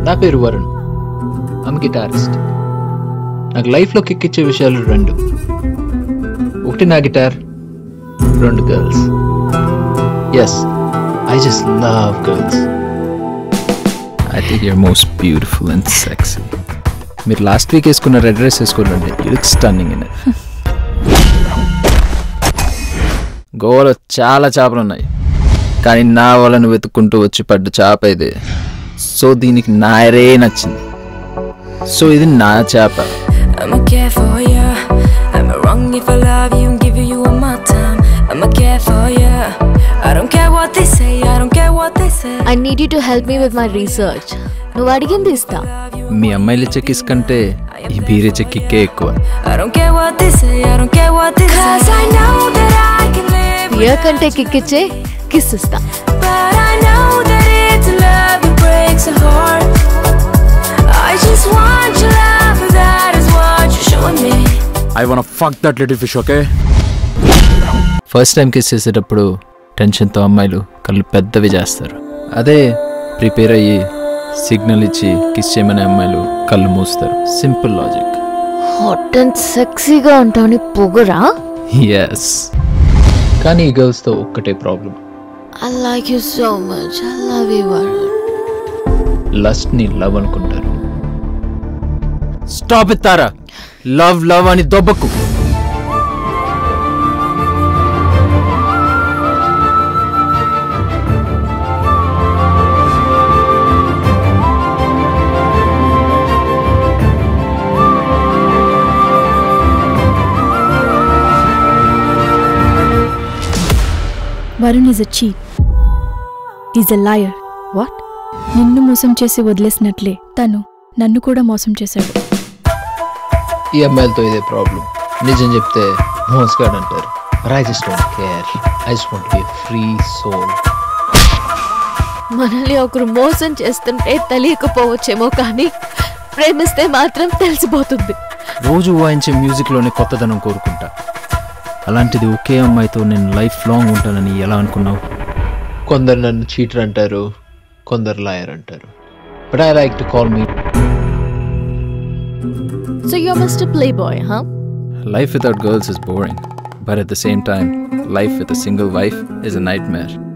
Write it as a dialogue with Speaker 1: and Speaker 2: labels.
Speaker 1: నా పేరు Varun I'm guitarist నాకు లైఫ్లో కిక్కిచ్చే విషయాలు రెండు ఒకటి నా గిటార్ రెండు girls yes I just love girls
Speaker 2: I think your most beautiful and sexy మీరు లాస్ట్ వీక్ వేసుకున్న రెడ్ డ్రెస్ వేసుకోండి యూ లుక్ స్టన్నింగ్ ఇన్ గోవాలో చాలా చేపలు ఉన్నాయి కానీ నా వాళ్ళని వెతుక్కుంటూ వచ్చి పడ్డ చేప ఇది సో దీనికి నాయరే నచ్చింది సో ఇది నా చేప
Speaker 3: I'ma care for ya. Am I wrong if I love you and give you all my time? I'ma care for ya. I don't care what they say, I don't care what they say.
Speaker 4: I need you to help me with my research నువ్వు అడిగింది ఇస్తా
Speaker 2: మీ అమ్మాయిలు ఇచ్చే kiss కంటే ఈ బీరిచ్చే కిక్కే ఎక్కువ
Speaker 3: I don't care what they say, I don't care what they say. Cause I know that I can live
Speaker 4: year కంటే కిక్ ఇచ్చే కిస్ ఇస్తా
Speaker 3: But I know that it's love that breaks a heart. I just want your love, that is what you're showing me.
Speaker 2: I want fuck that little fish okay first time kiss చేసేటప్పుడు టెన్షన్తో అమ్మాయిలు కళ్ళు పెద్దవి చేస్తారు అదే prepare అయ్యి signal ఇచ్చి kiss చేయమనే అమ్మాయిలు కళ్ళు మూస్తారు సింపుల్ లాజిక్
Speaker 4: హాట్ అండ్ సెక్సీగా ఉంటావని పొగరా
Speaker 2: ఎస్
Speaker 1: కానీ ఈ గర్ల్స్తో ఒక్కటే problem
Speaker 4: I like you so much I love you Varun
Speaker 1: లస్ట్ని లవ్ అనుకుంటారు
Speaker 2: స్టాప్ ఇస్తారా లవ్ లవ్ అని దొబ్బకు
Speaker 5: Varun is a cheat is a lawyer what నిన్ను మోసం చేసి వదిలేసినట్లే తను నన్ను కూడా మోసం చేశాడు
Speaker 1: ఈ అమ్మాయిలతో ఇదే ప్రాబ్లం నిజం చెప్తే మోస్గాడ్ అంటారు I just don't care I just want be free soul
Speaker 4: మనల్ని ఒకరు మోసం చేస్తుంటే తెలియకపోవచ్చేమో కానీ ప్రేమిస్తే మాత్రం తెలిసిపోతుంది
Speaker 2: రోజు వాయించే మ్యూజిక్లోనే కొత్తదనం కోరుకుంటా అలాంటిది ఒకే అమ్మాయితో నేను లైఫ్ లాంగ్ ఉంటానని ఎలా అనుకున్నావు
Speaker 1: కొందరు నన్ను చీటర్ అంటారు కొందరు లాయర్ అంటారు but I like to call me
Speaker 4: so you must playboy హా
Speaker 2: Life without girls is boring, but at the same time, life with a single wife is a nightmare.